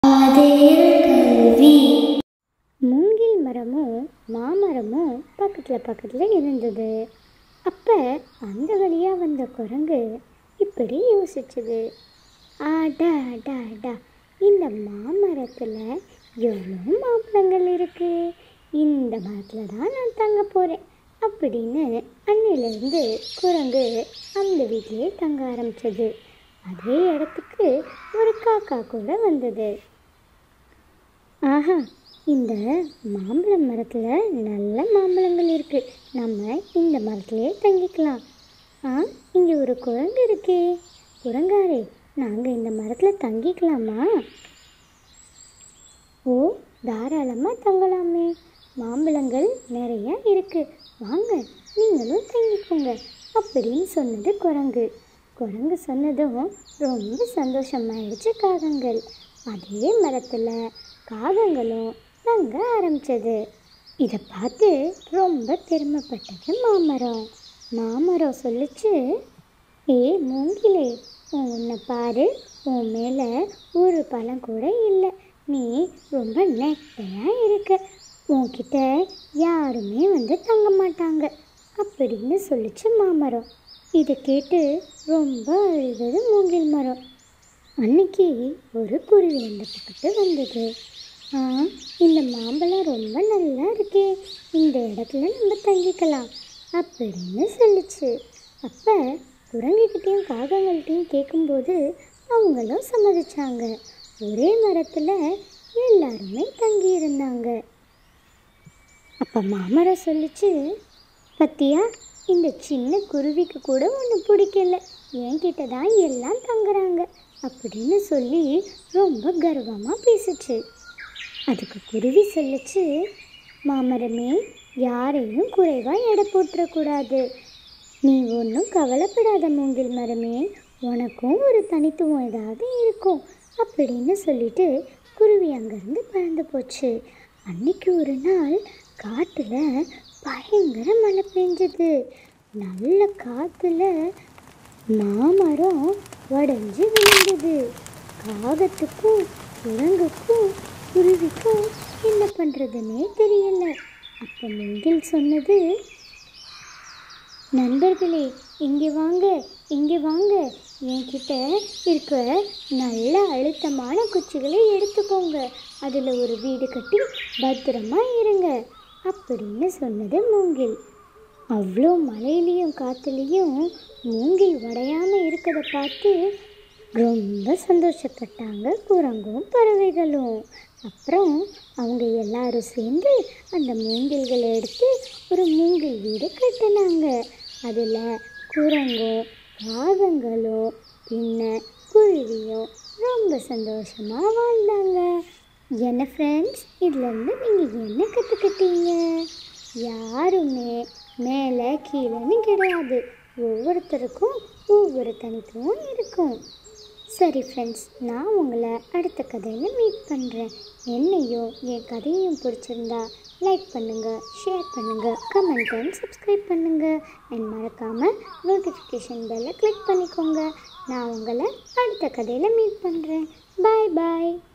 மூங்கில் மரமும் மாமரமும் பக்கத்தில் பக்கத்தில் இருந்தது அப்போ அந்த வழியாக வந்த குரங்கு இப்படி யோசிச்சுது ஆடா அடா அடா இந்த மாமரத்தில் எவ்வளோ மாம்பழங்கள் இருக்கு இந்த மரத்தில் தான் நான் தங்க போகிறேன் அப்படின்னு அன்னிலிருந்து குரங்கு அந்த வீட்டிலே தங்க ஆரம்பிச்சது அதே இடத்துக்கு ஒரு காக்கா கூட வந்தது ஆஹா இந்த மாம்பழ மரத்தில் நல்ல மாம்பழங்கள் இருக்குது நம்ம இந்த மரத்திலே தங்கிக்கலாம் ஆ இங்கே ஒரு குரங்கு இருக்கே குரங்காரே நாங்கள் இந்த மரத்தில் தங்கிக்கலாமா ஓ தாராளமாக தங்கலாமே மாம்பழங்கள் நிறைய இருக்குது வாங்க நீங்களும் தங்கிக்கோங்க அப்படின்னு சொன்னது குரங்கு குரங்கு சொன்னதும் ரொம்ப சந்தோஷமாயிடுச்சு காகங்கள் அதே மரத்தில் காகங்களும் தங்க ஆரம்பிச்சது இதை பார்த்து ரொம்ப பெருமைப்பட்டது மாமரம் மாமரம் சொல்லிச்சு ஏ மூங்கிலே உன்னை பாரு உன் மேலே ஒரு பழம் கூட இல்லை நீ ரொம்ப நெட்டையாக இருக்க உன்கிட்ட யாருமே வந்து தங்க மாட்டாங்க அப்படின்னு சொல்லிச்சு மாமரம் இதை கேட்டு ரொம்ப அழுதது மூங்கில் மரம் அன்னைக்கு ஒரு குருவி அந்த பக்கத்து வந்தது ஆ இந்த மாம்பழம் ரொம்ப நல்லா இருக்கே இந்த இடத்துல நம்ம தங்கிக்கலாம் அப்படின்னு சொல்லுச்சு அப்போ குரங்குகிட்டேயும் காகங்கள்கிட்டையும் கேட்கும்போது அவங்களும் சம்மதிச்சாங்க ஒரே மரத்தில் எல்லாருமே தங்கி இருந்தாங்க அப்போ மாமரம் சொல்லிச்சு பத்தியா இந்த சின்ன குருவிக்கு கூட ஒன்று பிடிக்கல என்கிட்ட தான் எல்லாம் தங்குறாங்க அப்படின்னு சொல்லி ரொம்ப கர்வமாக பேசுச்சு அதுக்கு குருவி சொல்லுச்சு மாமரமே யாரையும் குறைவாக எடை போட்டுறக்கூடாது நீ ஒன்றும் கவலைப்படாத மூங்கில் மரமே உனக்கும் ஒரு தனித்துவம் ஏதாவது இருக்கும் அப்படின்னு சொல்லிட்டு குருவி அங்கேருந்து பறந்து போச்சு அன்னைக்கு ஒரு நாள் காட்டில் பயங்கர மழை பெஞ்சது நல்ல காற்றுல மாமரம் உடஞ்சி விழுந்தது காகத்துக்கும் குரங்குக்கும் குருவிக்கும் என்ன பண்ணுறதுன்னே தெரியல அப்போ மூங்கில் சொன்னது நண்பர்களே இங்கே வாங்க இங்கே வாங்க என்கிட்ட இருக்க நல்ல அழுத்தமான குச்சிகளை எடுத்துக்கோங்க அதில் ஒரு வீடு கட்டி பத்திரமா இருங்க அப்படின்னு சொன்னது மூங்கில் அவ்வளோ மழையிலையும் காற்றுலேயும் மூங்கில் உடையாமல் இருக்கிறத பார்த்து ரொம்ப சந்தோஷப்பட்டாங்க குரங்கும் பறவைகளும் அப்புறம் அவங்க எல்லாரும் சேர்ந்து அந்த மூங்கில்களை எடுத்து ஒரு மூங்கில் வீடு கட்டினாங்க அதில் குரங்கும் காகங்களும் பின்ன குருவியும் ரொம்ப சந்தோஷமாக வாழ்ந்தாங்க என்ன ஃப்ரெண்ட்ஸ் இதுலேருந்து நீங்கள் என்ன கற்றுக்கிட்டீங்க யாருமே மேலே கீழேன்னு கிடையாது ஒவ்வொருத்தருக்கும் ஒவ்வொரு தனித்துவம் இருக்கும் சரி ஃப்ரெண்ட்ஸ் நான் உங்களை அடுத்த கதையில் மீட் பண்ணுறேன் என்னையும் என் கதையும் பிடிச்சிருந்தா லைக் பண்ணுங்கள் ஷேர் பண்ணுங்கள் கமெண்ட் அண்ட் சப்ஸ்கிரைப் பண்ணுங்கள் அண்ட் மறக்காமல் நோட்டிஃபிகேஷன் பெல்லை கிளிக் பண்ணிக்கோங்க நான் உங்களை அடுத்த கதையில் மீட் பண்ணுறேன் பாய் பாய்